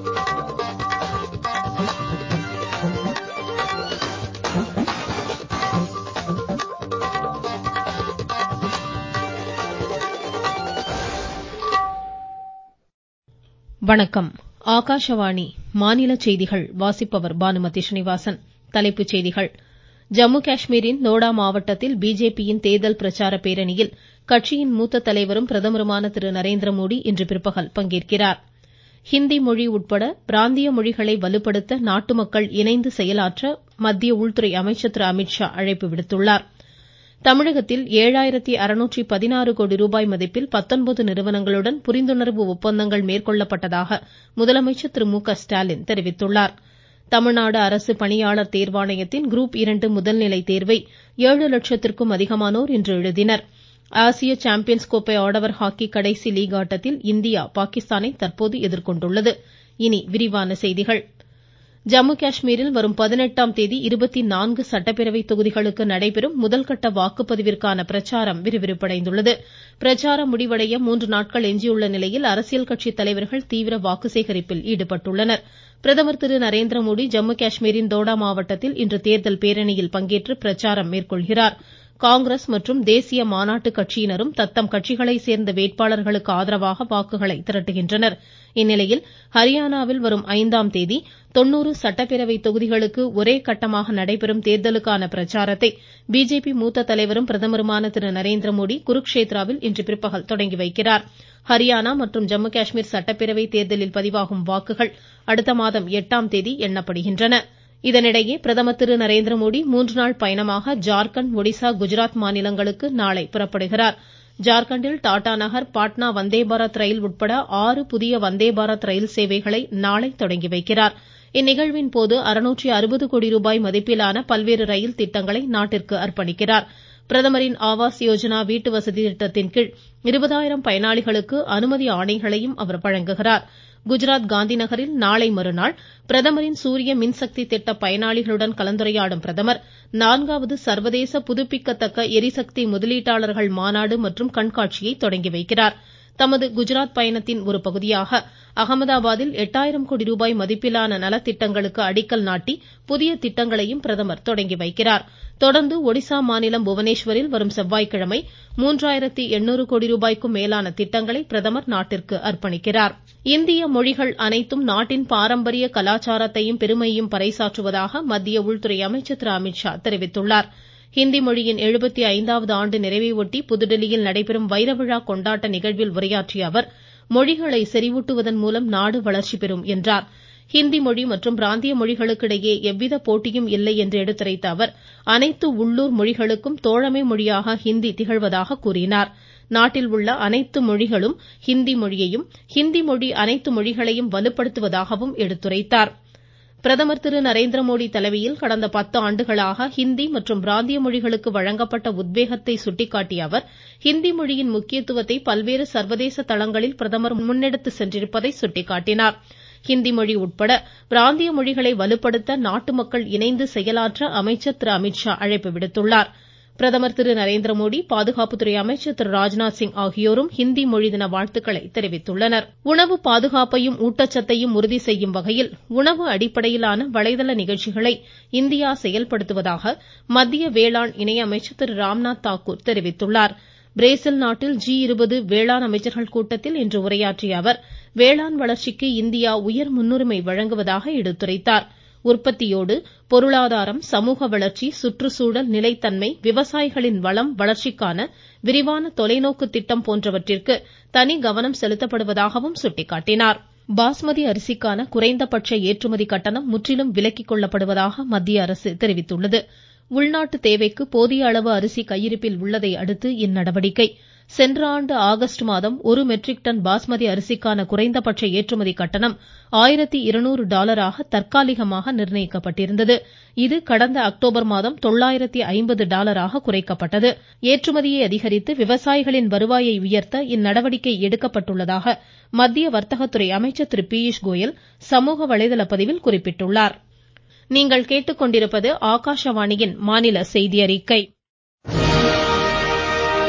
வணக்கம் ஆகாஷவாணி மாநில செய்திகள் வாசிப்பவர் பானுமதி ஸ்ரீனிவாசன் தலைப்புச் செய்திகள் ஜம்மு காஷ்மீரின் தோடா மாவட்டத்தில் பிஜேபியின் தேர்தல் பிரச்சார பேரணியில் கட்சியின் மூத்த தலைவரும் பிரதமருமான திரு நரேந்திரமோடி இன்று பிற்பகல் பங்கேற்கிறார் ஹிந்தி மொழி உட்பட பிராந்திய மொழிகளை வலுப்படுத்த நாட்டு மக்கள் இணைந்து செயலாற்ற மத்திய உள்துறை அமைச்சர் திரு அமித்ஷா அழைப்பு விடுத்துள்ளார் தமிழகத்தில் ஏழாயிரத்து அறுநூற்று பதினாறு கோடி ரூபாய் மதிப்பில் பத்தொன்பது நிறுவனங்களுடன் புரிந்துணர்வு ஒப்பந்தங்கள் மேற்கொள்ளப்பட்டதாக முதலமைச்சர் திரு மு க ஸ்டாலின் தெரிவித்துள்ளார் தமிழ்நாடு அரசு பணியாளர் தேர்வாணையத்தின் குரூப் இரண்டு முதல்நிலை தேர்வை ஏழு லட்சத்திற்கும் அதிகமானோர் இன்று எழுதினர் ஆசிய சாம்பியன்ஸ் கோப்பை ஆடவர் ஹாக்கி கடைசி லீக் ஆட்டத்தில் இந்தியா பாகிஸ்தானை தற்போது எதிர்கொண்டுள்ளது இனி விரிவான செய்திகள் ஜம்மு காஷ்மீரில் வரும் பதினெட்டாம் தேதி இருபத்தி நான்கு சட்டப்பேரவை தொகுதிகளுக்கு நடைபெறும் முதல்கட்ட வாக்குப்பதிவிற்கான பிரச்சாரம் விறுவிறுப்படைந்துள்ளது பிரச்சாரம் முடிவடைய மூன்று நாட்கள் எஞ்சியுள்ள நிலையில் அரசியல் கட்சி தலைவர்கள் தீவிர வாக்கு சேகரிப்பில் ஈடுபட்டுள்ளனர் பிரதமர் திரு நரேந்திரமோடி ஜம்மு காஷ்மீரின் தோடா மாவட்டத்தில் இன்று தேர்தல் பேரணியில் பங்கேற்று பிரச்சாரம் மேற்கொள்கிறார் காங்கிரஸ் மற்றும் தேசிய மாநாட்டு கட்சியினரும் தத்தம் கட்சிகளைச் சேர்ந்த வேட்பாளர்களுக்கு ஆதரவாக வாக்குகளை திரட்டுகின்றனர் இந்நிலையில் ஹரியானாவில் வரும் ஐந்தாம் தேதி தொண்ணூறு சட்டப்பேரவை தொகுதிகளுக்கு ஒரே கட்டமாக நடைபெறும் தேர்தலுக்கான பிரச்சாரத்தை பிஜேபி மூத்த தலைவரும் பிரதமருமான திரு நரேந்திரமோடி குருக்ஷேத்ராவில் இன்று பிற்பகல் தொடங்கி வைக்கிறார் ஹரியானா மற்றும் ஜம்மு காஷ்மீர் சட்டப்பேரவை தேர்தலில் பதிவாகும் வாக்குகள் அடுத்த மாதம் எட்டாம் தேதி எண்ணப்படுகின்றன இதனிடையே பிரதமர் திரு நரேந்திரமோடி மூன்று நாள் பயணமாக ஜார்க்கண்ட் ஒடிசா குஜராத் மாநிலங்களுக்கு நாளை புறப்படுகிறார் ஜார்க்கண்டில் டாடா நகர் பாட்னா வந்தே பாரத் ரயில் உட்பட ஆறு புதிய வந்தே பாரத் ரயில் சேவைகளை நாளை தொடங்கி வைக்கிறார் இந்நிகழ்வின் போது அறுநூற்று அறுபது கோடி ரூபாய் மதிப்பிலான பல்வேறு ரயில் திட்டங்களை நாட்டிற்கு அர்ப்பணிக்கிறார் பிரதமரின் ஆவாஸ் யோஜனா வீட்டு வசதி திட்டத்தின் கீழ் இருபதாயிரம் பயனாளிகளுக்கு அனுமதி ஆணைகளையும் அவர் வழங்குகிறார் குஜராத் காந்தி நகரில் நாளை மறுநாள் பிரதமரின் சூரிய மின்சக்தி திட்ட பயனாளிகளுடன் கலந்துரையாடும் பிரதமர் நான்காவது சர்வதேச புதுப்பிக்கத்தக்க எரிசக்தி முதலீட்டாளர்கள் மாநாடு மற்றும் கண்காட்சியை தொடங்கி வைக்கிறார் தமது குஜராத் பயணத்தின் ஒரு பகுதியாக அகமதாபாத்தில் எட்டாயிரம் கோடி ரூபாய் மதிப்பிலான நலத்திட்டங்களுக்கு அடிக்கல் நாட்டி புதிய திட்டங்களையும் பிரதமர் தொடங்கி வைக்கிறார் தொடர்ந்து ஒடிசா மாநிலம் புவனேஸ்வரில் வரும் செவ்வாய்க்கிழமை மூன்றாயிரத்து எண்ணூறு கோடி ரூபாய்க்கும் மேலான திட்டங்களை பிரதமர் நாட்டிற்கு அர்ப்பணிக்கிறார் இந்திய மொழிகள் அனைத்தும் நாட்டின் பாரம்பரிய கலாச்சாரத்தையும் பெருமையையும் பறைசாற்றுவதாக மத்திய உள்துறை அமைச்சர் திரு அமித்ஷா தெரிவித்துள்ளார் ஹிந்தி மொழியின் எழுபத்தி ஐந்தாவது ஆண்டு நிறைவையொட்டி புதுதில்லியில் நடைபெறும் வைரவிழா கொண்டாட்ட நிகழ்வில் உரையாற்றிய அவர் மொழிகளை செறிவூட்டுவதன் மூலம் நாடு வளர்ச்சி பெறும் என்றார் ஹிந்தி மொழி மற்றும் பிராந்திய மொழிகளுக்கிடையே எவ்வித போட்டியும் இல்லை என்று எடுத்துரைத்த அவர் அனைத்து உள்ளூர் மொழிகளுக்கும் தோழமை மொழியாக ஹிந்தி திகழ்வதாக கூறினார் நாட்டில் உள்ள அனைத்து மொழிகளும் ஹிந்தி மொழியையும் ஹிந்தி மொழி அனைத்து மொழிகளையும் வலுப்படுத்துவதாகவும் எடுத்துரைத்தார் பிரதமர் திரு நரேந்திரமோடி தலைமையில் கடந்த பத்து ஆண்டுகளாக ஹிந்தி மற்றும் பிராந்திய மொழிகளுக்கு வழங்கப்பட்ட உத்வேகத்தை சுட்டிக்காட்டிய அவர் ஹிந்தி மொழியின் முக்கியத்துவத்தை பல்வேறு சர்வதேச தளங்களில் பிரதமர் முன்னெடுத்து சென்றிருப்பதை சுட்டிக்காட்டினார் ஹிந்தி மொழி உட்பட பிராந்திய மொழிகளை வலுப்படுத்த நாட்டு மக்கள் இணைந்து செயலாற்ற அமைச்சர் திரு அமித்ஷா அழைப்பு விடுத்துள்ளார் பிரதமர் திரு நரேந்திரமோடி பாதுகாப்புத்துறை அமைச்சர் திரு ராஜ்நாத் சிங் ஆகியோரும் ஹிந்தி மொழி தின வாழ்த்துக்களை தெரிவித்துள்ளனர் உணவு பாதுகாப்பையும் ஊட்டச்சத்தையும் உறுதி செய்யும் வகையில் உணவு அடிப்படையிலான வலைதள நிகழ்ச்சிகளை இந்தியா செயல்படுத்துவதாக மத்திய வேளாண் இணை அமைச்சர் திரு ராம்நாத் தாக்கூர் தெரிவித்துள்ளார் பிரேசில் நாட்டில் ஜி இருபது வேளாண் அமைச்சர்கள் கூட்டத்தில் இன்று உரையாற்றிய அவர் வேளாண் வளர்ச்சிக்கு இந்தியா உயர் முன்னுரிமை வழங்குவதாக எடுத்துரைத்தார் உற்பத்தியோடு பொருளாதாரம் சமூக வளர்ச்சி சுற்றுச்சூழல் நிலைத்தன்மை விவசாயிகளின் வளம் வளர்ச்சிக்கான விரிவான தொலைநோக்கு திட்டம் போன்றவற்றிற்கு தனி கவனம் செலுத்தப்படுவதாகவும் சுட்டிக்காட்டினார் பாஸ்மதி அரிசிக்கான குறைந்தபட்ச ஏற்றுமதி கட்டணம் முற்றிலும் விலக்கிக் கொள்ளப்படுவதாக மத்திய அரசு தெரிவித்துள்ளது உள்நாட்டு தேவைக்கு போதிய அளவு அரிசி கையிருப்பில் உள்ளதை அடுத்து இந்நடவடிக்கை சென்ற ஆண்டு ஆகஸ்ட் மாதம் ஒரு மெட்ரிக் டன் பாஸ்மதி அரிசிக்கான குறைந்தபட்ச ஏற்றுமதி கட்டணம் ஆயிரத்தி இருநூறு டாலராக தற்காலிகமாக நிர்ணயிக்கப்பட்டிருந்தது இது கடந்த அக்டோபர் மாதம் தொள்ளாயிரத்தி ஐம்பது டாலராக குறைக்கப்பட்டது ஏற்றுமதியை அதிகரித்து விவசாயிகளின் வருவாயை உயர்த்த இந்நடவடிக்கை எடுக்கப்பட்டுள்ளதாக மத்திய வர்த்தகத்துறை அமைச்சர் திரு பியூஷ் கோயல் சமூக வலைதள பதிவில் குறிப்பிட்டுள்ளார் நீங்கள் கேட்டுக்கொண்டிருப்பது ஆகாஷவாணியின் மாநில செய்தி அறிக்கை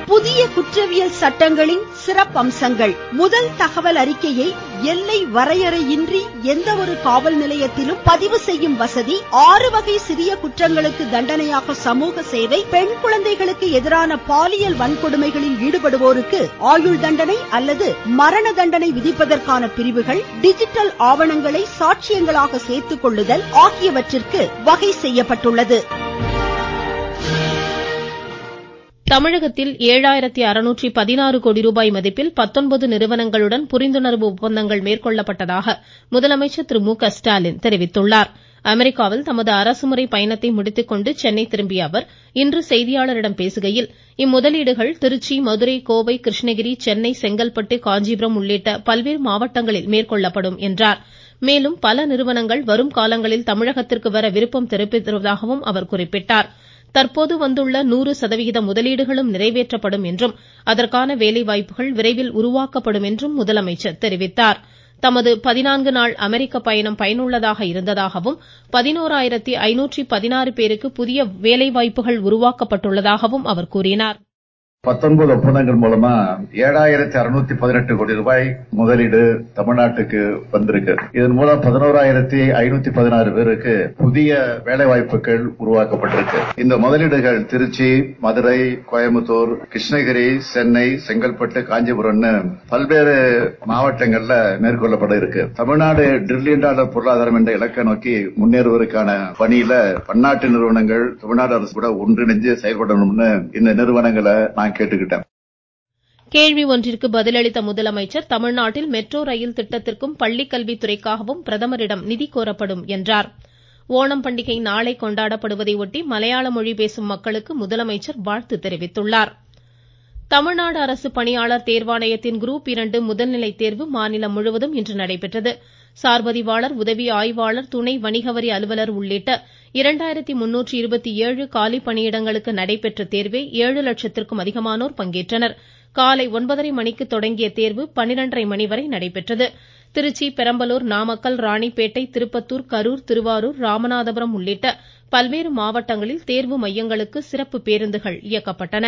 புதிய குற்றவியல் சட்டங்களின் சிறப்பம்சங்கள் முதல் தகவல் அறிக்கையை எல்லை வரையறையின்றி எந்த ஒரு காவல் நிலையத்திலும் பதிவு செய்யும் வசதி ஆறு வகை சிறிய குற்றங்களுக்கு தண்டனையாக சமூக சேவை பெண் குழந்தைகளுக்கு எதிரான பாலியல் வன்கொடுமைகளில் ஈடுபடுவோருக்கு ஆயுள் தண்டனை அல்லது மரண தண்டனை விதிப்பதற்கான பிரிவுகள் டிஜிட்டல் ஆவணங்களை சாட்சியங்களாக சேர்த்துக் கொள்ளுதல் ஆகியவற்றிற்கு வகை செய்யப்பட்டுள்ளது தமிழகத்தில் ஏழாயிரத்தி அறுநூற்றி பதினாறு கோடி ரூபாய் மதிப்பில் பத்தொன்பது நிறுவனங்களுடன் புரிந்துணர்வு ஒப்பந்தங்கள் மேற்கொள்ளப்பட்டதாக முதலமைச்சர் திரு மு க ஸ்டாலின் தெரிவித்துள்ளார் அமெரிக்காவில் தமது அரசுமுறை பயணத்தை முடித்துக் கொண்டு சென்னை திரும்பிய அவர் இன்று செய்தியாளர்களிடம் பேசுகையில் இம்முதலீடுகள் திருச்சி மதுரை கோவை கிருஷ்ணகிரி சென்னை செங்கல்பட்டு காஞ்சிபுரம் உள்ளிட்ட பல்வேறு மாவட்டங்களில் மேற்கொள்ளப்படும் என்றார் மேலும் பல நிறுவனங்கள் வரும் காலங்களில் தமிழகத்திற்கு வர விருப்பம் தெரிவித்திருப்பதாகவும் அவர் குறிப்பிட்டார் தற்போது வந்துள்ள நூறு சதவிகித முதலீடுகளும் நிறைவேற்றப்படும் என்றும் அதற்கான வேலைவாய்ப்புகள் விரைவில் உருவாக்கப்படும் என்றும் முதலமைச்சர் தெரிவித்தார் தமது பதினான்கு நாள் அமெரிக்க பயணம் பயனுள்ளதாக இருந்ததாகவும் பதினோராயிரத்தி ஐநூற்றி பதினாறு பேருக்கு புதிய வேலைவாய்ப்புகள் உருவாக்கப்பட்டுள்ளதாகவும் அவர் கூறினார் பத்தொன்பது ஒப்பந்தங்கள் மூலமா ஏழாயிரத்தி அறுநூத்தி பதினெட்டு கோடி ரூபாய் முதலீடு தமிழ்நாட்டுக்கு வந்திருக்கு இதன் மூலம் பதினோராயிரத்தி ஐநூத்தி பதினாறு பேருக்கு புதிய வேலை வாய்ப்புகள் உருவாக்கப்பட்டிருக்கு இந்த முதலீடுகள் திருச்சி மதுரை கோயம்புத்தூர் கிருஷ்ணகிரி சென்னை செங்கல்பட்டு காஞ்சிபுரம்னு பல்வேறு மாவட்டங்கள்ல மேற்கொள்ளப்பட இருக்கு தமிழ்நாடு டிரில்லியன் டாலர் பொருளாதாரம் என்ற இலக்கை நோக்கி முன்னேறுவதற்கான பணியில பன்னாட்டு நிறுவனங்கள் தமிழ்நாடு அரசு கூட ஒன்றிணைஞ்சு செயல்படணும்னு இந்த நிறுவனங்களை நான் கேட்டுக்கிட்டேன் கேள்வி ஒன்றிற்கு பதிலளித்த முதலமைச்சர் தமிழ்நாட்டில் மெட்ரோ ரயில் திட்டத்திற்கும் பள்ளிக்கல்வித்துறைக்காகவும் பிரதமரிடம் நிதி கோரப்படும் என்றார் ஓணம் பண்டிகை நாளை கொண்டாடப்படுவதை ஒட்டி மலையாள மொழி பேசும் மக்களுக்கு முதலமைச்சர் வாழ்த்து தெரிவித்துள்ளார் தமிழ்நாடு அரசு பணியாளர் தேர்வாணையத்தின் குரூப் இரண்டு முதல்நிலை தேர்வு மாநிலம் முழுவதும் இன்று நடைபெற்றது சார்பதிவாளர் உதவி ஆய்வாளர் துணை வணிக வரி அலுவலர் உள்ளிட்ட இரண்டாயிரத்தி முன்னூற்றி இருபத்தி ஏழு காலி பணியிடங்களுக்கு நடைபெற்ற தேர்வில் ஏழு லட்சத்திற்கும் அதிகமானோர் பங்கேற்றனர் காலை ஒன்பதரை மணிக்கு தொடங்கிய தேர்வு பன்னிரண்டரை மணி வரை நடைபெற்றது திருச்சி பெரம்பலூர் நாமக்கல் ராணிப்பேட்டை திருப்பத்தூர் கரூர் திருவாரூர் ராமநாதபுரம் உள்ளிட்ட பல்வேறு மாவட்டங்களில் தேர்வு மையங்களுக்கு சிறப்பு பேருந்துகள் இயக்கப்பட்டன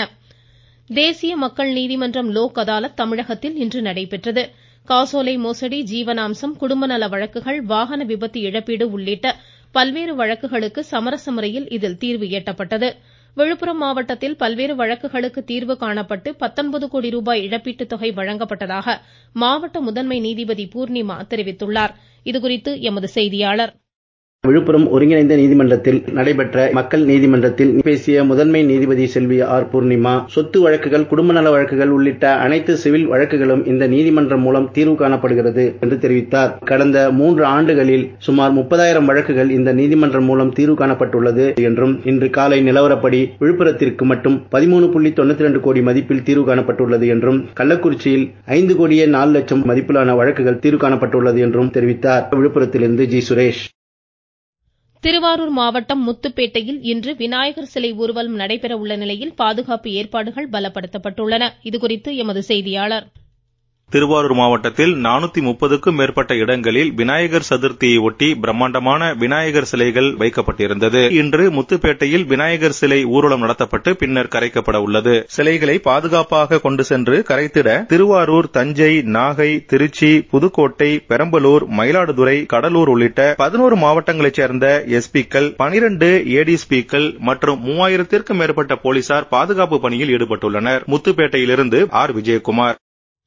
தேசிய மக்கள் நீதிமன்றம் லோக் அதாலத் தமிழகத்தில் இன்று நடைபெற்றது காசோலை மோசடி ஜீவனாம்சம் குடும்ப நல வழக்குகள் வாகன விபத்து இழப்பீடு உள்ளிட்ட பல்வேறு வழக்குகளுக்கு சமரச முறையில் இதில் தீர்வு எட்டப்பட்டது விழுப்புரம் மாவட்டத்தில் பல்வேறு வழக்குகளுக்கு தீர்வு காணப்பட்டு பத்தொன்பது கோடி ரூபாய் இழப்பீட்டுத் தொகை வழங்கப்பட்டதாக மாவட்ட முதன்மை நீதிபதி பூர்ணிமா தெரிவித்துள்ளார் இதுகுறித்து எமது செய்தியாளர் விழுப்புரம் ஒருங்கிணைந்த நீதிமன்றத்தில் நடைபெற்ற மக்கள் நீதிமன்றத்தில் பேசிய முதன்மை நீதிபதி செல்வி ஆர் பூர்ணிமா சொத்து வழக்குகள் குடும்ப நல வழக்குகள் உள்ளிட்ட அனைத்து சிவில் வழக்குகளும் இந்த நீதிமன்றம் மூலம் தீர்வு காணப்படுகிறது என்று தெரிவித்தார் கடந்த மூன்று ஆண்டுகளில் சுமார் முப்பதாயிரம் வழக்குகள் இந்த நீதிமன்றம் மூலம் தீர்வு காணப்பட்டுள்ளது என்றும் இன்று காலை நிலவரப்படி விழுப்புரத்திற்கு மட்டும் பதிமூணு புள்ளி தொண்ணூத்தி ரெண்டு கோடி மதிப்பில் தீர்வு காணப்பட்டுள்ளது என்றும் கள்ளக்குறிச்சியில் ஐந்து கோடியே நாலு லட்சம் மதிப்பிலான வழக்குகள் தீர்வு காணப்பட்டுள்ளது என்றும் தெரிவித்தார் விழுப்புரத்திலிருந்து ஜி சுரேஷ் திருவாரூர் மாவட்டம் முத்துப்பேட்டையில் இன்று விநாயகர் சிலை ஊர்வலம் நடைபெற உள்ள நிலையில் பாதுகாப்பு ஏற்பாடுகள் பலப்படுத்தப்பட்டுள்ளன இதுகுறித்து எமது செய்தியாளர் திருவாரூர் மாவட்டத்தில் நானூத்தி முப்பதுக்கும் மேற்பட்ட இடங்களில் விநாயகர் சதுர்த்தியை ஒட்டி பிரம்மாண்டமான விநாயகர் சிலைகள் வைக்கப்பட்டிருந்தது இன்று முத்துப்பேட்டையில் விநாயகர் சிலை ஊர்வலம் நடத்தப்பட்டு பின்னர் கரைக்கப்பட உள்ளது சிலைகளை பாதுகாப்பாக கொண்டு சென்று கரைத்திட திருவாரூர் தஞ்சை நாகை திருச்சி புதுக்கோட்டை பெரம்பலூர் மயிலாடுதுறை கடலூர் உள்ளிட்ட பதினோரு மாவட்டங்களைச் சேர்ந்த எஸ்பிக்கள் பனிரண்டு ஏடிஎஸ்பிக்கள் மற்றும் மூவாயிரத்திற்கும் மேற்பட்ட போலீசார் பாதுகாப்பு பணியில் ஈடுபட்டுள்ளனர் முத்துப்பேட்டையிலிருந்து ஆர் விஜயகுமார்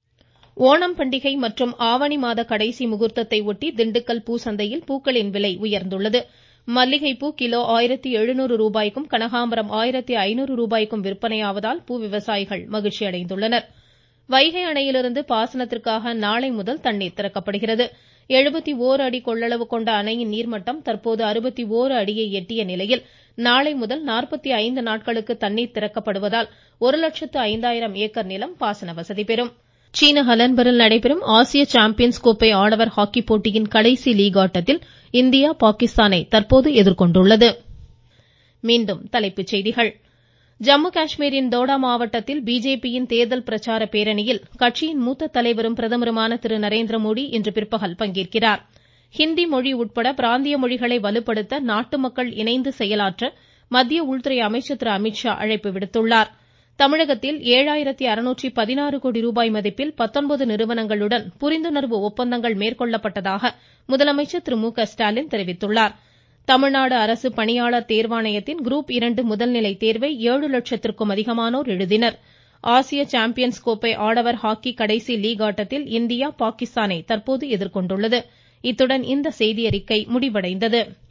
ஓணம் பண்டிகை மற்றும் ஆவணி மாத கடைசி முகூர்த்தத்தை ஒட்டி திண்டுக்கல் பூசந்தையில் பூக்களின் விலை உயர்ந்துள்ளது மல்லிகைப்பூ கிலோ ஆயிரத்தி எழுநூறு ரூபாய்க்கும் கனகாம்பரம் ஆயிரத்தி ஐநூறு ரூபாய்க்கும் விற்பனையாவதால் பூ விவசாயிகள் மகிழ்ச்சி அடைந்துள்ளனர் வைகை அணையிலிருந்து பாசனத்திற்காக நாளை முதல் தண்ணீர் திறக்கப்படுகிறது எழுபத்தி ஓரு அடி கொள்ளளவு கொண்ட அணையின் நீர்மட்டம் தற்போது அறுபத்தி ஓரு அடியை எட்டிய நிலையில் நாளை முதல் நாற்பத்தி ஐந்து நாட்களுக்கு தண்ணீர் திறக்கப்படுவதால் ஒரு லட்சத்து ஐந்தாயிரம் ஏக்கர் நிலம் பாசன வசதி பெறும் சீன ஹலன்பரில் நடைபெறும் ஆசிய சாம்பியன்ஸ் கோப்பை ஆடவர் ஹாக்கி போட்டியின் கடைசி லீக் ஆட்டத்தில் இந்தியா பாகிஸ்தானை தற்போது எதிர்கொண்டுள்ளது மீண்டும் தலைப்புச் செய்திகள் ஜம்மு காஷ்மீரின் தோடா மாவட்டத்தில் பிஜேபியின் தேர்தல் பிரச்சார பேரணியில் கட்சியின் மூத்த தலைவரும் பிரதமருமான திரு நரேந்திர மோடி இன்று பிற்பகல் பங்கேற்கிறார் ஹிந்தி மொழி உட்பட பிராந்திய மொழிகளை வலுப்படுத்த நாட்டு மக்கள் இணைந்து செயலாற்ற மத்திய உள்துறை அமைச்சர் திரு அமித்ஷா அழைப்பு விடுத்துள்ளார் தமிழகத்தில் ஏழாயிரத்தி அறுநூற்றி பதினாறு கோடி ரூபாய் மதிப்பில் பத்தொன்பது நிறுவனங்களுடன் புரிந்துணர்வு ஒப்பந்தங்கள் மேற்கொள்ளப்பட்டதாக முதலமைச்சர் திரு மு க ஸ்டாலின் தெரிவித்துள்ளார் தமிழ்நாடு அரசு பணியாளர் தேர்வாணையத்தின் குரூப் இரண்டு முதல்நிலை தேர்வை ஏழு லட்சத்திற்கும் அதிகமானோர் எழுதினர் ஆசிய சாம்பியன்ஸ் கோப்பை ஆடவர் ஹாக்கி கடைசி லீக் ஆட்டத்தில் இந்தியா பாகிஸ்தானை தற்போது எதிர்கொண்டுள்ளது இத்துடன் இந்த செய்தியறிக்கை முடிவடைந்தது